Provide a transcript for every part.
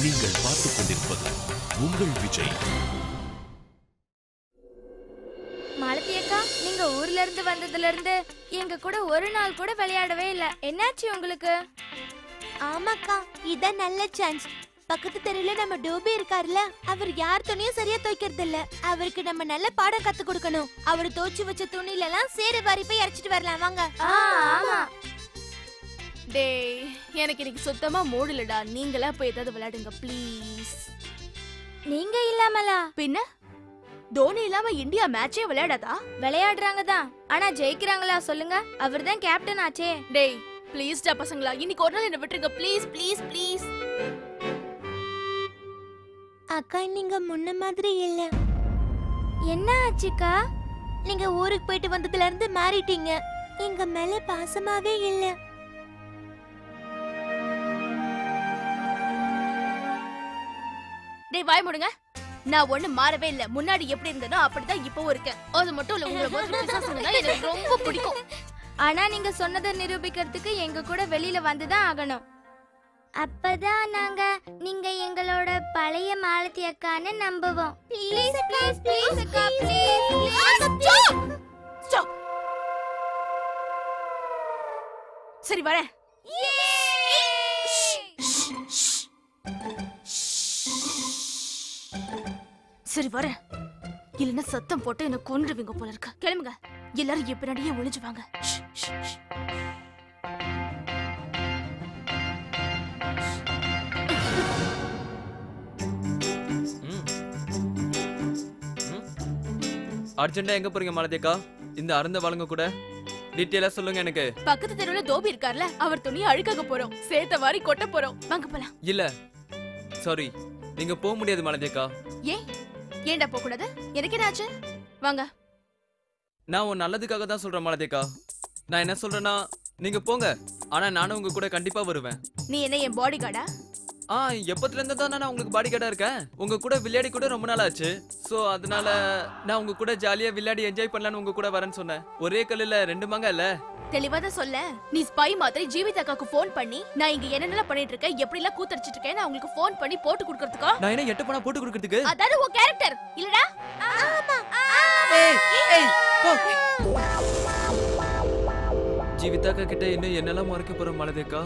நீங்கள் பார்த்துக் கொண்டிருப்பது உங்கள் விஜய் மாலதி அக்கா நீங்க ஊர்ல இருந்து வந்ததுல இருந்து எங்க கூட ஒரு நாள் கூட விளையாடவே இல்ல என்னாச்சு உங்களுக்கு ஆமாக்கா இதான் நல்ல சான்ஸ் பக்கத்து தெருவுல நம்ம டோபி இருக்காருல்ல அவர் யார் துணியும் சரியா துவைக்கிறது இல்ல அவருக்கு நம்ம நல்ல பாடம் கத்து கொடுக்கணும் அவர் தோச்சு வச்ச துணியில எல்லாம் சேறு வாரி போய் இறைச்சிட்டு வரலாம் வாங்க ஆ, ஆமா டேய் எனக்கு இன்னைக்கு சுத்தமா மூடு இல்லடா நீங்களா போய் ஏதாவது விளையாடுங்க ப்ளீஸ் நீங்க இல்லாமலா பின்ன தோனி இல்லாம இந்தியா மேட்சே விளையாடாதா விளையாடுறாங்க தான் ஆனா ஜெயிக்கிறாங்களா சொல்லுங்க அவர்தான் கேப்டன் ஆச்சே டேய் ப்ளீஸ்டா பசங்களா இன்னைக்கு ஒரு நாள் என்ன விட்டுருங்க ப்ளீஸ் ப்ளீஸ் ப்ளீஸ் அக்கா நீங்க முன்ன மாதிரி இல்ல என்ன ஆச்சுக்கா நீங்க ஊருக்கு போயிட்டு வந்ததுல இருந்து மாறிட்டீங்க எங்க மேல பாசமாவே இல்ல டேய் வாய் முடுங்க நான் ஒண்ணு மாறவே இல்ல முன்னாடி எப்படி இருந்தனோ அப்படிதான் இப்பவும் இருக்கேன் அது மட்டும் இல்ல உங்களை மாதிரி பிசாசுங்கன்னா எனக்கு ரொம்ப பிடிக்கும் ஆனா நீங்க சொன்னதை நிரூபிக்கிறதுக்கு எங்க கூட வெளியில வந்துதான் ஆகணும் அப்பதான் நாங்க நீங்க எங்களோட பழைய மாலதி அக்கான்னு நம்புவோம் ப்ளீஸ் ப்ளீஸ் ப்ளீஸ் அக்கா ப்ளீஸ் Stop! சரி வரேன் சரி வரேன் இல்லைன்னா சத்தம் போட்டு என்ன கொன்றுவீங்க போல இருக்கு கிளம்புங்க எல்லாரும் என் பின்னாடியே ஒளிஞ்சு வாங்க ஷ், ஷ், ஷ். அர்ஜென்ட்டா எங்க போறீங்க மாலதியக்கா இந்த அருந்த வழங்க கூட டீட்டெயிலா சொல்லுங்க எனக்கு பக்கத்து தெருவுல தோபி இருக்கார்ல அவர் துணியை அழுக்காக போறோம் சேத்த வாரி கொட்ட போறோம் வாங்க போலாம் இல்ல சாரி நீங்க போக முடியாது மாலதியக்கா ஏன் ஏன்டா போக கூடாது எனக்கு என்னாச்சு வாங்க நான் உன் நல்லதுக்காக தான் சொல்றேன் மாலதியக்கா நான் என்ன சொல்றேன்னா நீங்க போங்க ஆனா நானும் உங்க கூட கண்டிப்பா வருவேன் நீ என்ன என் பாடி கார்டா ஆ எப்பத்துல இருந்து தான் நான் உங்களுக்கு பாடி கார்டா இருக்கேன் உங்க கூட விளையாடி கூட ரொம்ப நாள் ஆச்சு சோ அதனால நான் உங்க கூட ஜாலியா விளையாடி என்ஜாய் பண்ணலாம்னு உங்க கூட வரேன்னு சொன்னேன் ஒரே கல்லுல ரெண்டு மாங்க இல்ல தெளிவா தான் சொல்ல நீ ஸ்பை மாதிரி ஜீவிதாக்காக்கு ஃபோன் பண்ணி நான் இங்க என்னென்ன பண்ணிட்டு இருக்கேன் எப்படி எல்லாம் கூத்தடிச்சிட்டு இருக்கேன் நான் உங்களுக்கு ஃபோன் பண்ணி போட்டு கொடுக்கறதுக்கா நான் என்ன எட்டு பணம் போட்டு கொடுக்கறதுக்கு அதாவது உன் கேரக்டர் இல்லடா ஏய், ஏய், போ. ஜீவிதாக்கா கிட்ட இன்னும் என்னெல்லாம் மறைக்க போற மாலதேக்கா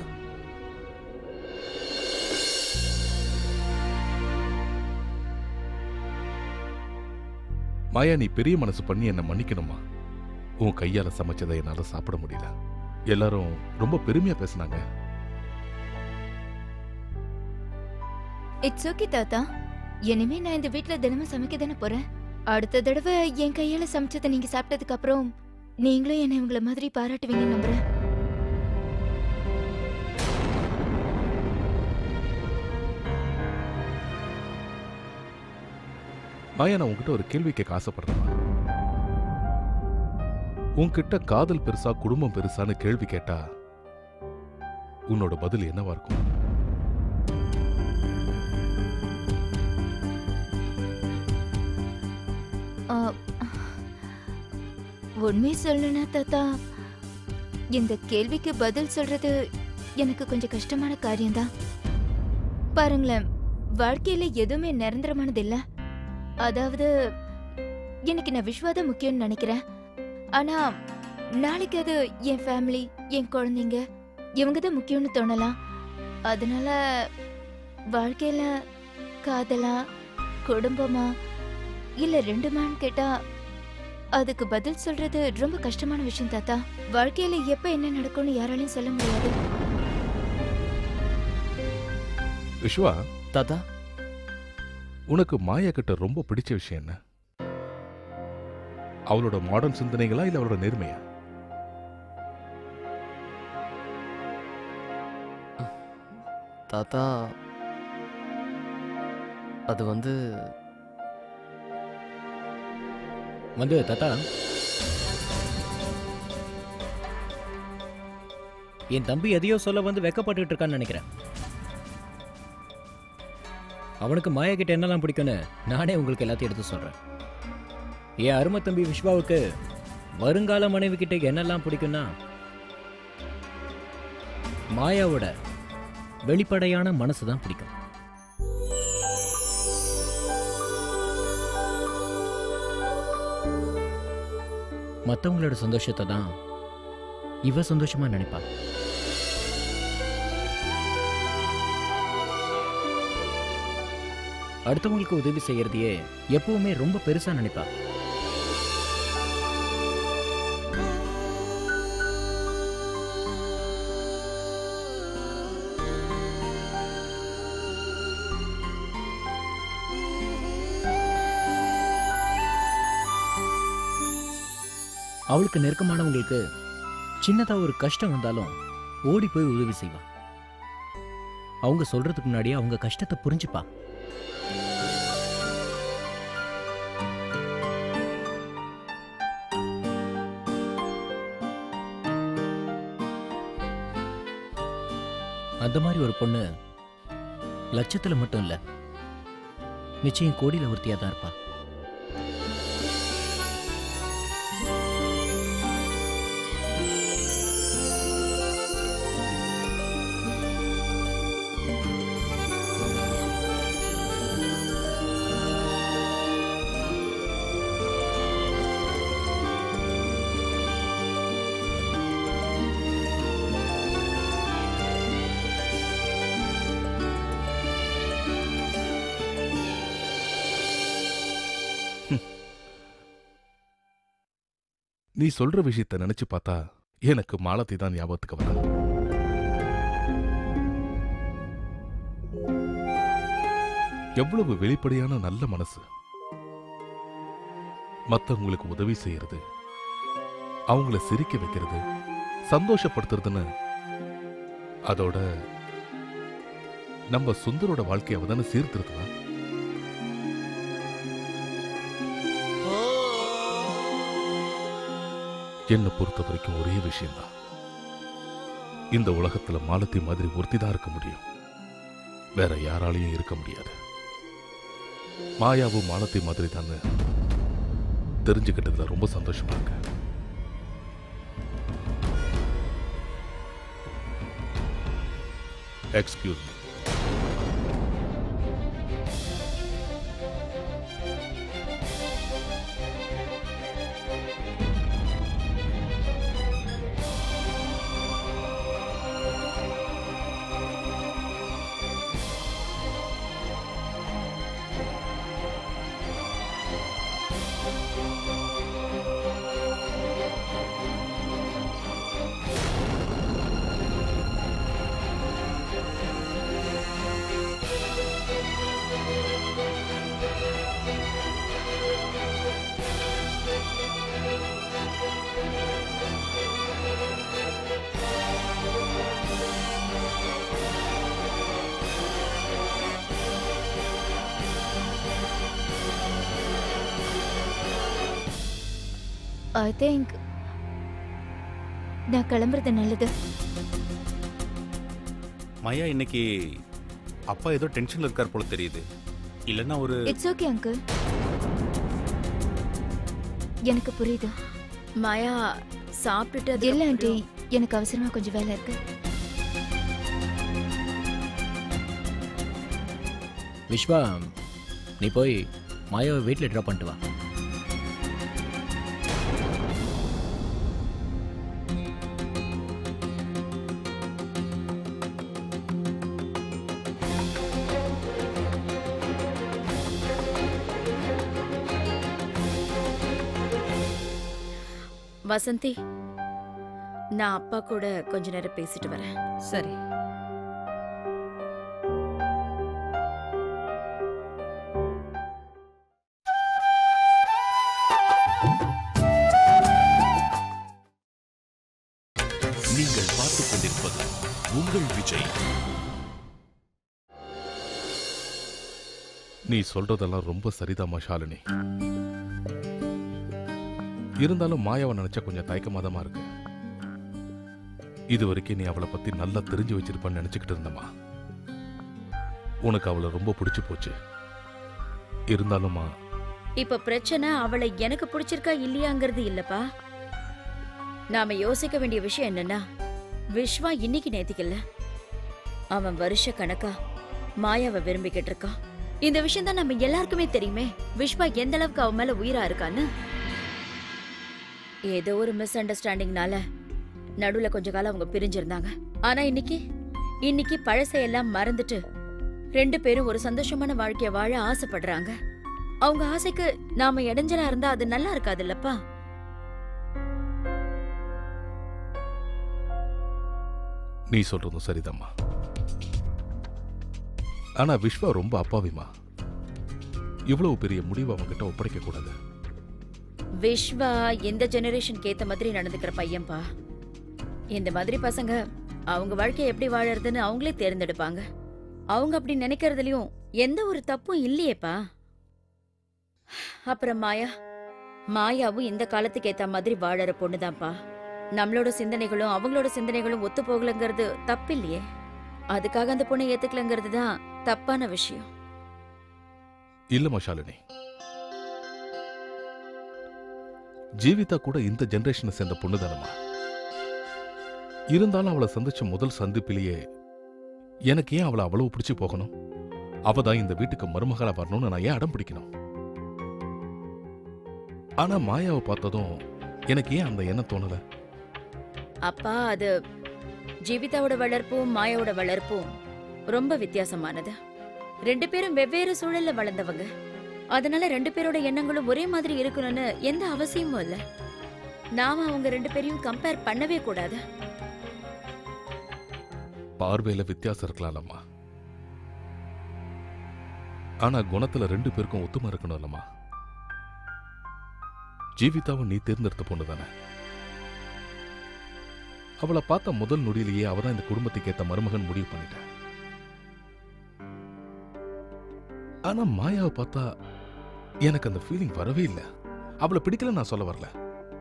மாயா நீ பெரிய மனசு பண்ணி என்ன மன்னிக்கணுமா உன் கையால சமைச்சதை என்னால சாப்பிட முடியல எல்லாரும் ரொம்ப பெருமையா பேசுனாங்க இட்ஸ் ஓகே தாத்தா இனிமே நான் இந்த வீட்ல தினமும் சமைக்க தானே போறேன் அடுத்த தடவை என் கையால சமைச்சதை நீங்க சாப்பிட்டதுக்கு அப்புறம் நீங்களும் என்னை உங்களை மாதிரி பாராட்டுவீங்கன்னு நம்புறேன் மாயா நான் உன்கிட்ட ஒரு கேள்வி கேட்க ஆசைப்படுறேன் உன்கிட்ட காதல் பெருசா குடும்பம் பெருசான்னு கேள்வி கேட்டா உன்னோட பதில் என்னவா இருக்கும் ஆ, உண்மை சொல்லணும்னா தாத்தா இந்த கேள்விக்கு பதில் சொல்றது எனக்கு கொஞ்சம் கஷ்டமான காரியம்தான் பாருங்களேன் வாழ்க்கையில எதுவுமே நிரந்தரமானது இல்ல அதாவது எனக்கு நான் விஸ்வாதான் முக்கியம்னு நினைக்கிறேன் ஆனா நாளைக்கு அது என் ஃபேமிலி என் குழந்தைங்க இவங்க தான் முக்கியம்னு தோணலாம் அதனால வாழ்க்கையில காதலா குடும்பமா இல்ல ரெண்டுமான்னு கேட்டா அதுக்கு பதில் சொல்றது ரொம்ப கஷ்டமான விஷயம் தாத்தா வாழ்க்கையில எப்ப என்ன நடக்கும்னு யாராலையும் சொல்ல முடியாது விஸ்வா தாத்தா உனக்கு மாயா கிட்ட ரொம்ப பிடிச்ச விஷயம் என்ன அவளோட மாடர்ன் சிந்தனைகளா இல்ல அவளோட நேர்மையா தாத்தா அது வந்து வந்து தாத்தா என் தம்பி எதையோ சொல்ல வந்து வெக்கப்பட்டுட்டு இருக்கான்னு நினைக்கிறேன் அவனுக்கு மாயா கிட்ட என்னெல்லாம் பிடிக்கும்னு நானே உங்களுக்கு எல்லாத்தையும் எடுத்து சொல்றேன் என் அருமை தம்பி விஸ்வாவுக்கு வருங்கால மனைவி கிட்ட என்னெல்லாம் பிடிக்கும்னா மாயாவோட வெளிப்படையான மனசு தான் பிடிக்கும் மற்றவங்களோட சந்தோஷத்தை தான் இவ சந்தோஷமா நினைப்பா அடுத்தவங்களுக்கு உதவி செய்யறதையே எப்பவுமே ரொம்ப பெருசா நினைப்பா அவளுக்கு நெருக்கமானவங்களுக்கு சின்னதா ஒரு கஷ்டம் வந்தாலும் ஓடி போய் உதவி செய்வா அவங்க சொல்றதுக்கு முன்னாடியே அவங்க கஷ்டத்தை புரிஞ்சுப்பா அந்த மாதிரி ஒரு பொண்ணு லட்சத்துல மட்டும் இல்ல நிச்சயம் கோடியில ஒருத்தியா தான் இருப்பா நீ சொல்ற விஷயத்த நினைச்சு பார்த்தா எனக்கு மாலத்தை தான் ஞாபகத்துக்கு வரா எவ்வளவு வெளிப்படையான நல்ல மனசு மத்தவங்களுக்கு உதவி செய்யறது அவங்கள சிரிக்க வைக்கிறது சந்தோஷப்படுத்துறதுன்னு அதோட நம்ம சுந்தரோட வாழ்க்கையை அவதானே சீர்திருத்தலாம் என்னை பொறுத்த வரைக்கும் ஒரே விஷயம்தான் இந்த உலகத்துல மாலத்தி மாதிரி ஒருத்தி தான் இருக்க முடியும் வேற யாராலையும் இருக்க முடியாது மாயாவும் மாலத்தி மாதிரி தான் தெரிஞ்சுக்கிட்டதுல ரொம்ப சந்தோஷமா இருக்கு எக்ஸ்கியூஸ் மீ ஐ திங்க் நான் கிளம்புறது நல்லது மாயா இன்னைக்கு அப்பா ஏதோ டென்ஷன்ல இருக்கார் போல தெரியுது இல்லைன்னா ஒரு இட்ஸ் ஓகே அங்கிள் எனக்கு புரியுது மாயா சாப்பிட்டுட்டு இல்ல ஆண்டி அதுக்கப்புறம் எனக்கு அவசரமா கொஞ்சம் வேலை இருக்கு விஸ்வா நீ போய் மாயாவை வீட்டில் ட்ராப் பண்ணிட்டு வா வசந்தி நான் அப்பா கூட கொஞ்ச நேரம் பேசிட்டு வரேன் சரி நீங்கள் பார்த்துக் கொண்டிருப்பது உங்கள் விஜய் நீ சொல்றதெல்லாம் ரொம்ப சரிதாம்மா ஷாலினி இருந்தாலும் மாயாவை நினைச்சா கொஞ்சம் தயக்கமாதமா இருக்கு இது வரைக்கும் நீ அவளை பத்தி நல்லா தெரிஞ்சு வச்சிருப்பான்னு நினைச்சுக்கிட்டு இருந்தம்மா உனக்கு அவளை ரொம்ப பிடிச்சு போச்சு இருந்தாலும்மா இப்ப பிரச்சனை அவளை எனக்கு பிடிச்சிருக்கா இல்லையாங்கிறது இல்லப்பா நாம யோசிக்க வேண்டிய விஷயம் என்னன்னா விஸ்வா இன்னைக்கு நேத்திக்கல அவன் வருஷ கணக்கா மாயாவை விரும்பிக்கிட்டு இருக்கான் இந்த விஷயம் தான் நம்ம எல்லாருக்குமே தெரியுமே விஸ்வா எந்த அளவுக்கு அவன் மேல உயிரா இருக்கான்னு ஏதோ ஒரு மிஸ் அண்டர்ஸ்டாண்டிங்னால நடுவுல கொஞ்ச காலம் அவங்க பிரிஞ்சிருந்தாங்க ஆனா இன்னைக்கு இன்னைக்கு பழசையெல்லாம் மறந்துட்டு ரெண்டு பேரும் ஒரு சந்தோஷமான வாழ்க்கைய வாழ ஆசைப்படுறாங்க அவங்க ஆசைக்கு நாம இடைஞ்சலா இருந்தா அது நல்லா இருக்காது இல்லப்பா நீ சொல்றதும் சரிதாம்மா ஆனா விஸ்வா ரொம்ப அப்பாவிமா இவ்வளவு பெரிய முடிவு அவன்கிட்ட ஒப்படைக்க கூடாது விஸ்வா இந்த ஜெனரேஷனுக்கு ஏத்த மாதிரி நடந்துக்கிற பையன்பா இந்த மாதிரி பசங்க அவங்க வாழ்க்கையை எப்படி வாழறதுன்னு அவங்களே தேர்ந்தெடுப்பாங்க அவங்க அப்படி நினைக்கிறதுலயும் எந்த ஒரு தப்பும் இல்லையேப்பா அப்புறம் மாயா மாயாவும் இந்த காலத்துக்கு ஏத்த மாதிரி வாழற பொண்ணுதான்ப்பா நம்மளோட சிந்தனைகளும் அவங்களோட சிந்தனைகளும் ஒத்து போகலங்கிறது தப்பில்லையே அதுக்காக அந்த பொண்ணை ஏத்துக்கலங்கிறது தான் தப்பான விஷயம் இல்லம்மா ஷாலினி ஜீவிதா கூட இந்த ஜெனரேஷனை சேர்ந்த பொண்ணுதானம்மா இருந்தாலும் அவளை சந்திச்ச முதல் சந்திப்பிலேயே எனக்கு ஏன் அவளை அவ்வளவு பிடிச்சு போகணும் அவ தான் இந்த வீட்டுக்கு மருமகளா வரணும்னு நான் ஏன் அடம் பிடிக்கணும் ஆனா மாயாவை பார்த்ததும் எனக்கு ஏன் அந்த எண்ணம் தோணல அப்பா அது ஜீவிதாவோட வளர்ப்பும் மாயாவோட வளர்ப்பும் ரொம்ப வித்தியாசமானது ரெண்டு பேரும் வெவ்வேறு சூழல்ல வளர்ந்தவங்க அதனால ரெண்டு பேரோட எண்ணங்களும் ஒரே மாதிரி இருக்கணும்னு எந்த அவசியமும் இல்ல நாம அவங்க ரெண்டு பேரையும் கம்பேர் பண்ணவே கூடாது பார்வையில வித்தியாசம் இருக்கலாம்லம்மா ஆனா குணத்துல ரெண்டு பேருக்கும் ஒத்துமை இருக்கணும் இல்லம்மா ஜீவிதாவும் நீ தேர்ந்தெடுத்த பொண்ணு தானே அவளை பார்த்த முதல் நொடியிலேயே அவ தான் இந்த குடும்பத்துக்கு ஏத்த மருமகன் முடிவு பண்ணிட்டேன் ஆனா மாயாவை பார்த்தா எனக்கு அந்த ஃபீலிங் வரவே இல்லை அவளை பிடிக்கல நான் சொல்ல வரல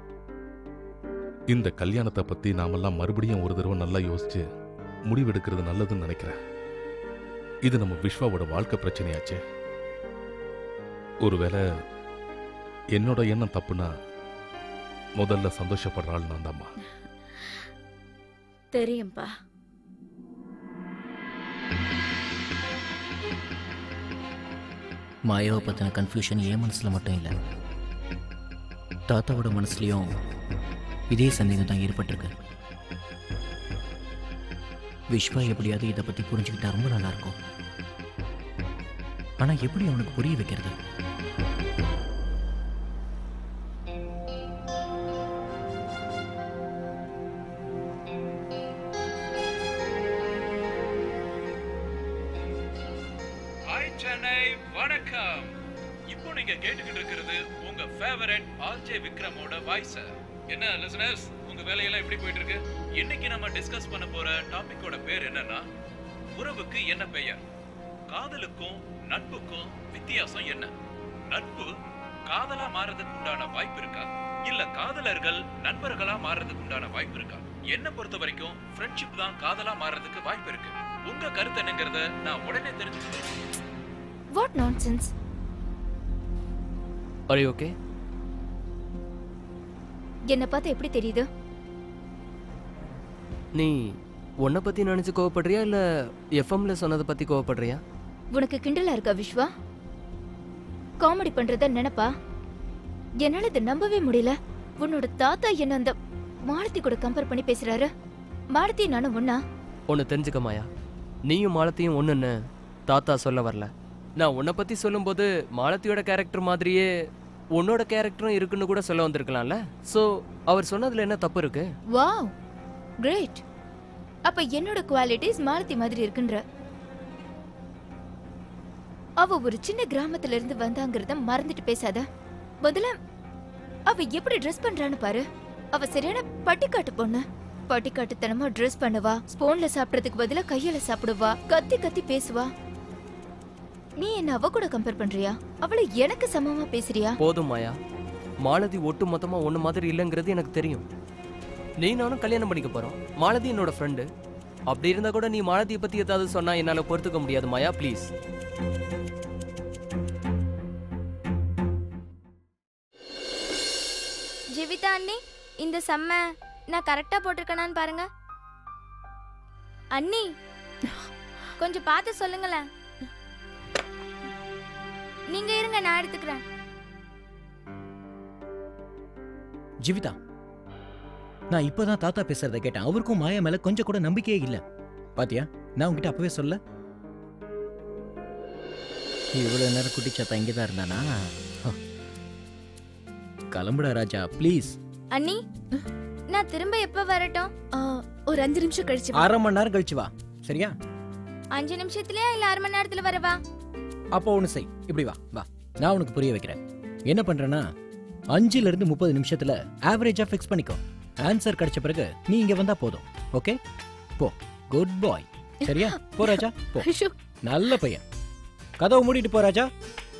இந்த கல்யாணத்தை பத்தி நாமெல்லாம் மறுபடியும் ஒரு தடவை நல்லா யோசிச்சு முடிவெடுக்கிறது நல்லதுன்னு நினைக்கிறேன் இது நம்ம விஸ்வாவோட வாழ்க்கை பிரச்சனையாச்சே ஒருவேளை என்னோட எண்ணம் தப்புனா முதல்ல சந்தோஷப்படுற ஆள் நான் தாம்மா தெரியும்பா மாயாவை பற்றின கன்ஃபியூஷன் என் மனசில் மட்டும் இல்லை தாத்தாவோட மனசுலையும் இதே சந்தேகம் தான் ஏற்பட்டிருக்கு விஸ்வா எப்படியாவது இதை பற்றி புரிஞ்சுக்கிட்டா ரொம்ப நல்லா இருக்கும் ஆனால் எப்படி அவனுக்கு புரிய வைக்கிறது ஹாய் சென்னை வணக்கம் இப்போ நீங்க கேட்டுக்கிட்டு இருக்கிறது உங்க ஃபேவரட் ஆர்ஜே விக்ரமோட வாய்ஸ் என்ன லிசனர்ஸ் உங்க வேலையெல்லாம் எப்படி போயிட்டு இருக்கு இன்னைக்கு நம்ம டிஸ்கஸ் பண்ண போற டாபிக்கோட பேர் என்னன்னா உறவுக்கு என்ன பெயர் காதலுக்கும் நட்புக்கும் வித்தியாசம் என்ன நட்பு காதலா மாறதுக்கு உண்டான வாய்ப்பு இருக்கா இல்ல காதலர்கள் நண்பர்களா மாறதுக்கு உண்டான வாய்ப்பு இருக்கா என்ன பொறுத்த வரைக்கும் ஃப்ரெண்ட்ஷிப் தான் காதலா மாறதுக்கு வாய்ப்பு இருக்கு உங்க கருத்து என்னங்கறத நான் உடனே தெரிஞ்சுக்கிறேன் what nonsense are you okay என்னை பார்த்து எப்படி தெரியுது நீ உன்னை பத்தி நினைச்சு கோவப்படுறியா இல்ல எஃப்எம்ல சொன்னதை பத்தி கோவப்படுறியா உனக்கு கிண்டலா இருக்கா விஸ்வா காமெடி பண்றத நினைப்பா என்னால இதை நம்பவே முடியல உன்னோட தாத்தா என்ன அந்த மாலத்தி கூட கம்பேர் பண்ணி பேசுறாரு மாலத்தி நானும் ஒண்ணா ஒன்று தெரிஞ்சுக்க மாயா நீயும் மாலத்தியும் ஒன்றுன்னு தாத்தா சொல்ல வரல நான் உன்னை பத்தி சொல்லும்போது மாலத்தியோட கேரக்டர் மாதிரியே உன்னோட கேரக்டரும் இருக்குன்னு கூட சொல்ல வந்திருக்கலாம்ல ஸோ அவர் சொன்னதுல என்ன தப்பு இருக்கு வாவ் கிரேட் அப்ப என்னோட குவாலிட்டிஸ் மாலத்தி மாதிரி இருக்குன்ற அவ ஒரு சின்ன கிராமத்துல இருந்து வந்தாங்கறத மறந்துட்டு பேசாத முதல்ல அவ எப்படி ட்ரெஸ் பண்றான்னு பாரு அவ சரியான பட்டிக்காட்டு பொண்ணு பட்டிக்காட்டுத்தனமா ட்ரெஸ் பண்ணுவா ஸ்பூன்ல சாப்பிடறதுக்கு பதிலா கையில சாப்பிடுவா கத்தி கத்தி பேசுவா நீ என்ன அவ கூட கம்பேர் பண்றியா அவளை எனக்கு சமமா பேசுறியா போதும் மாயா மாலதி ஒட்டு மொத்தமா ஒன்று மாதிரி இல்லைங்கிறது எனக்கு தெரியும் நீ நானும் கல்யாணம் பண்ணிக்க போறோம் மாலதி என்னோட ஃப்ரெண்டு அப்படி இருந்தா கூட நீ மாலதியை பத்தி ஏதாவது சொன்னா என்னால பொறுத்துக்க முடியாது மாயா ப்ளீஸ் ஜீவிதா அண்ணி இந்த செம்ம நான் கரெக்டா போட்டிருக்கேனான்னு பாருங்க அண்ணி கொஞ்சம் பார்த்து சொல்லுங்களேன் நீங்க இருங்க நான் எடுத்துக்கிறேன் ஜீவிதா நான் இப்பதான் தாத்தா பேசுறத கேட்டேன் அவருக்கும் மாயா மேல கொஞ்சம் கூட நம்பிக்கையே இல்ல பாத்தியா நான் உங்ககிட்ட அப்பவே சொல்ல இவ்வளவு நேரம் குட்டிச்சாத்தா இங்கதான் இருந்தானா ஹ. கிளம்புடா ராஜா ப்ளீஸ் அண்ணி நான் திரும்ப எப்ப வரட்டும் ஒரு அஞ்சு நிமிஷம் கழிச்சு வா. அரை மணி நேரம் கழிச்சு வா சரியா அஞ்சு நிமிஷத்துலயா இல்ல அரை மணி நேரத்துல வரவா அப்போ ஒன்று செய் இப்படி வா வா நான் உனக்கு புரிய வைக்கிறேன் என்ன பண்றேன்னா அஞ்சுல இருந்து முப்பது நிமிஷத்துல ஆவரேஜா ஃபிக்ஸ் பண்ணிக்கோ ஆன்சர் கிடைச்ச பிறகு நீ இங்க வந்தா போதும் ஓகே போ குட் பாய் சரியா போ ராஜா போ ஐயோ. நல்ல பையன் கதவை மூடிட்டு போ ராஜா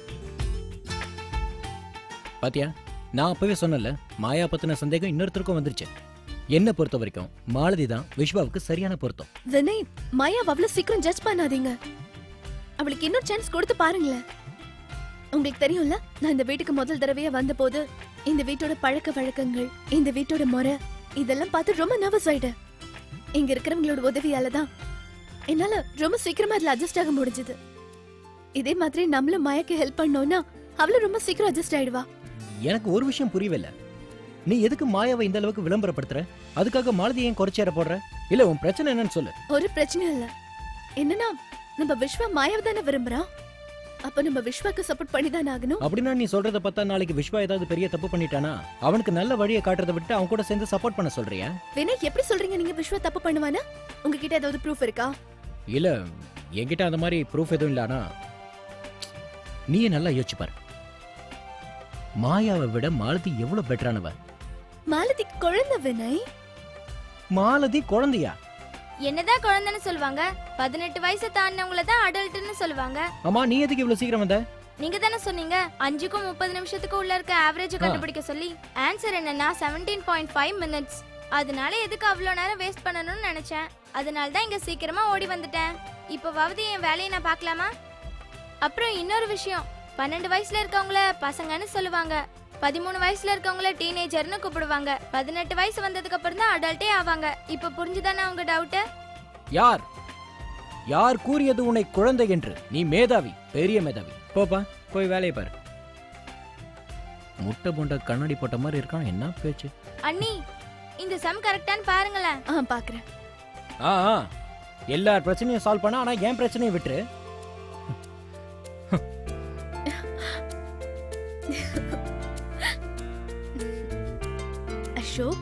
பாத்தியா நான் அப்பவே சொன்னல மாயா பத்தின சந்தேகம் இன்னொருத்தருக்கும் வந்துருச்சு என்ன பொறுத்த வரைக்கும் மாலதி தான் விஸ்வாவுக்கு சரியான பொருத்தம் வினய் மாயா அவ்வளவு சீக்கிரம் ஜட்ஜ் பண்ணாதீங்க அவளுக்கு இன்னொரு சான்ஸ் கொடுத்து பாருங்களேன் உங்களுக்கு தெரியும்ல நான் இந்த வீட்டுக்கு முதல் தடவையா வந்தபோது இந்த வீட்டோட பழக்க வழக்கங்கள் இந்த வீட்டோட முறை இதெல்லாம் பார்த்து ரொம்ப நர்வஸ் ஆயிட்டேன் இங்க இருக்கிறவங்களோட உதவியால தான் என்னால ரொம்ப சீக்கிரமா அதுல அட்ஜஸ்ட் ஆக முடிஞ்சது இதே மாதிரி நம்மளும் மாயாக்கு ஹெல்ப் பண்ணோம்னா அவளும் ரொம்ப சீக்கிரம் அட்ஜஸ்ட் ஆயிடுவா எனக்கு ஒரு விஷயம் புரியவில்ல நீ எதுக்கு மாயாவை இந்த அளவுக்கு விளம்பரப்படுத்துற அதுக்காக மாலதி ஏன் குறைச்சேர போடுற இல்ல உன் பிரச்சனை என்னன்னு சொல்லு ஒரு பிரச்சனையும் இல்ல என்னன்னா நம்ம விஸ்வா மாயாவை தானே விரும்புறான் அப்ப நம்ம விஸ்வாக்கு சப்போர்ட் பண்ணி தானே ஆகணும் அப்படின்னா நீ சொல்றத பார்த்தா நாளைக்கு விஸ்வா ஏதாவது பெரிய தப்பு பண்ணிட்டானா அவனுக்கு நல்ல வழியை காட்டுறதை விட்டு அவன் கூட சேர்ந்து சப்போர்ட் பண்ண சொல்றியா வினய் எப்படி சொல்றீங்க நீங்க விஸ்வா தப்பு பண்ணுவானா உங்ககிட்ட ஏதாவது ப்ரூஃப் இருக்கா இல்ல என்கிட்ட அந்த மாதிரி ப்ரூஃப் எதுவும் இல்லனா நீயே நல்லா யோசிச்சு பாரு மாயாவை விட மாலதி எவ்வளவு பெட்டரானவ மாலதி குழந்தை வினய் மாலதி குழந்தையா என்னதான் குழந்தைன்னு சொல்லுவாங்க பதினெட்டு வயசு தாண்டினவங்கள தான் அடல்ட்னு சொல்லுவாங்க அம்மா நீ எதுக்கு இவ்வளவு சீக்கிரம் வந்த நீங்க தானே சொன்னீங்க அஞ்சுக்கும் முப்பது நிமிஷத்துக்கு உள்ள இருக்க ஆவரேஜ் ஆ. கண்டுபிடிக்க சொல்லி ஆன்சர் என்னன்னா செவன்டீன் பாயிண்ட் ஃபைவ் மினிட்ஸ் அதனால எதுக்கு அவ்வளோ நேரம் வேஸ்ட் பண்ணணும்னு நினைச்சேன் அதனால தான் இங்க சீக்கிரமா ஓடி வந்துட்டேன் இப்போவாவது என் வேலையை நான் பார்க்கலாமா அப்புறம் இன்னொரு விஷயம் பன்னெண்டு வயசுல இருக்கவங்கள பசங்கன்னு சொல்லுவாங்க பதிமூணு வயசுல இருக்கவங்கள டீனேஜர்னு கூப்பிடுவாங்க பதினெட்டு வயசு வந்ததுக்கு அப்புறம் தான் அடல்ட்டே ஆவாங்க இப்போ புரிஞ்சுதானே உங்க டவுட்டு யார் யார் கூறியது உன்னை குழந்தை என்று நீ மேதாவி பெரிய மேதாவி போப்பா போய் வேலையை பாரு முட்டை போண்ட கண்ணாடி போட்ட மாதிரி இருக்கான் என்ன பேச்சு அண்ணி இந்த சம் கரெக்டான்னு பாருங்களேன் ஆ பாக்குறேன் ஆ ஆ. எல்லா பிரச்சனையும் சால்வ் பண்ண ஆனா என் பிரச்சனையை விட்டுரு அசோக்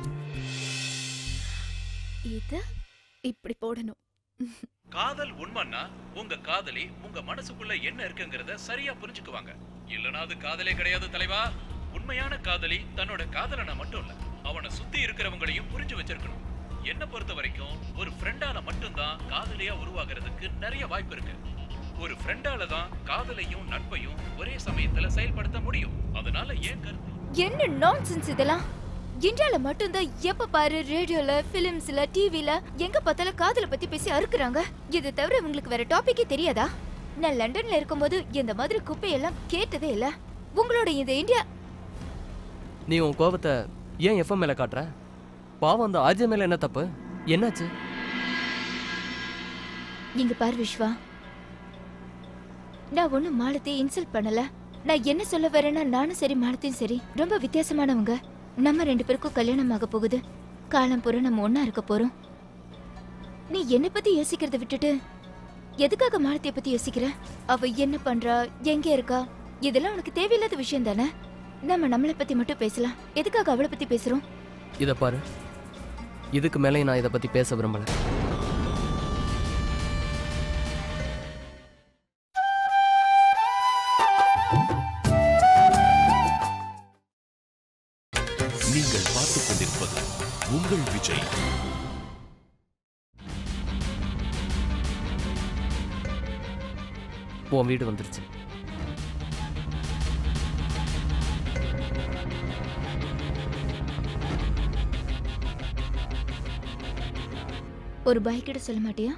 இத இப்படி போடணும் காதல் உண்மைன்னா உங்க காதலி உங்க மனசுக்குள்ள என்ன இருக்குங்கிறத சரியா புரிஞ்சுக்குவாங்க இல்லனா அது காதலே கிடையாது தலைவா உண்மையான காதலி தன்னோட காதலனை மட்டும் இல்ல அவனை சுத்தி இருக்கிறவங்களையும் புரிஞ்சு வச்சிருக்கணும் என்ன பொறுத்த வரைக்கும் ஒரு ஃப்ரெண்டால மட்டும்தான் காதலியா உருவாகிறதுக்கு நிறைய வாய்ப்பு இருக்கு ஒரு ஃப்ரெண்டால தான் காதலையும் நட்பையும் ஒரே சமயத்துல செயல்படுத்த முடியும் அதனால ஏன் கருத்து என்ன நான்சென்ஸ் இதெல்லாம் இந்தியால மட்டும்தான் எப்ப பாரு ரேடியோல பிலிம்ஸ்ல டிவில எங்க பார்த்தாலும் காதல பத்தி பேசி அறுக்குறாங்க இது தவிர உங்களுக்கு வேற டாபிக்கே தெரியாதா நான் லண்டன்ல இருக்கும்போது இந்த மாதிரி குப்பையெல்லாம் கேட்டதே இல்ல உங்களோட இந்த இந்தியா நீ உன் கோபத்தை ஏன் எஃப்எம் மேல காட்டுற பாவம் அந்த ஆர்ஜே மேல என்ன தப்பு என்னாச்சு இங்க பாரு விஸ்வா நான் ஒண்ணும் மாலத்தை இன்சல்ட் பண்ணல நான் என்ன சொல்ல வரேன்னா நானும் சரி மாலத்தையும் சரி ரொம்ப வித்தியாசமானவங்க நம்ம ரெண்டு பேருக்கும் கல்யாணம் ஆக போகுது காலம் பூரா நம்ம ஒண்ணா இருக்க போறோம் நீ என்ன பத்தி யோசிக்கிறத விட்டுட்டு எதுக்காக மாலத்திய பத்தி யோசிக்கிற அவ என்ன பண்றா எங்க இருக்கா இதெல்லாம் உனக்கு தேவையில்லாத விஷயம் தானே நம்ம நம்மளை பத்தி மட்டும் பேசலாம் எதுக்காக அவளை பத்தி பேசுறோம் இத பாரு இதுக்கு மேலே நான் இதை பத்தி பேச விரும்பல நீங்கள் பார்த்துக் கொண்டிருப்பது உங்கள் விஜய் உன் வீடு வந்துருச்சு ஒரு பாய் கிட்ட சொல்ல மாட்டியா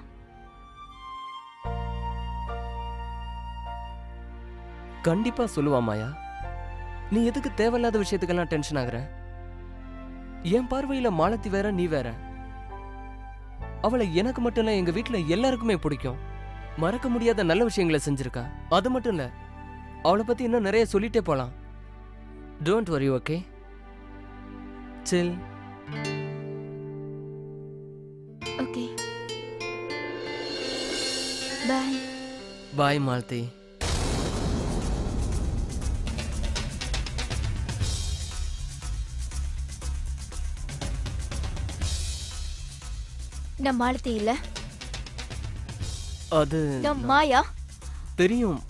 கண்டிப்பா சொல்லுவா மாயா நீ எதுக்கு தேவையில்லாத விஷயத்துக்கெல்லாம் டென்ஷன் ஆகுற என் பார்வையில மாலத்தி வேற நீ வேற அவளை எனக்கு மட்டும் இல்ல எங்க வீட்ல எல்லாருக்குமே பிடிக்கும் மறக்க முடியாத நல்ல விஷயங்களை செஞ்சிருக்கா அது மட்டும் இல்ல அவளை பத்தி இன்னும் நிறைய சொல்லிட்டே போலாம் டோன்ட் வரி ஓகே சில் பாய் பாய் மாலதி நான் மாலத்தி இல்ல அது நான் மாயா தெரியும்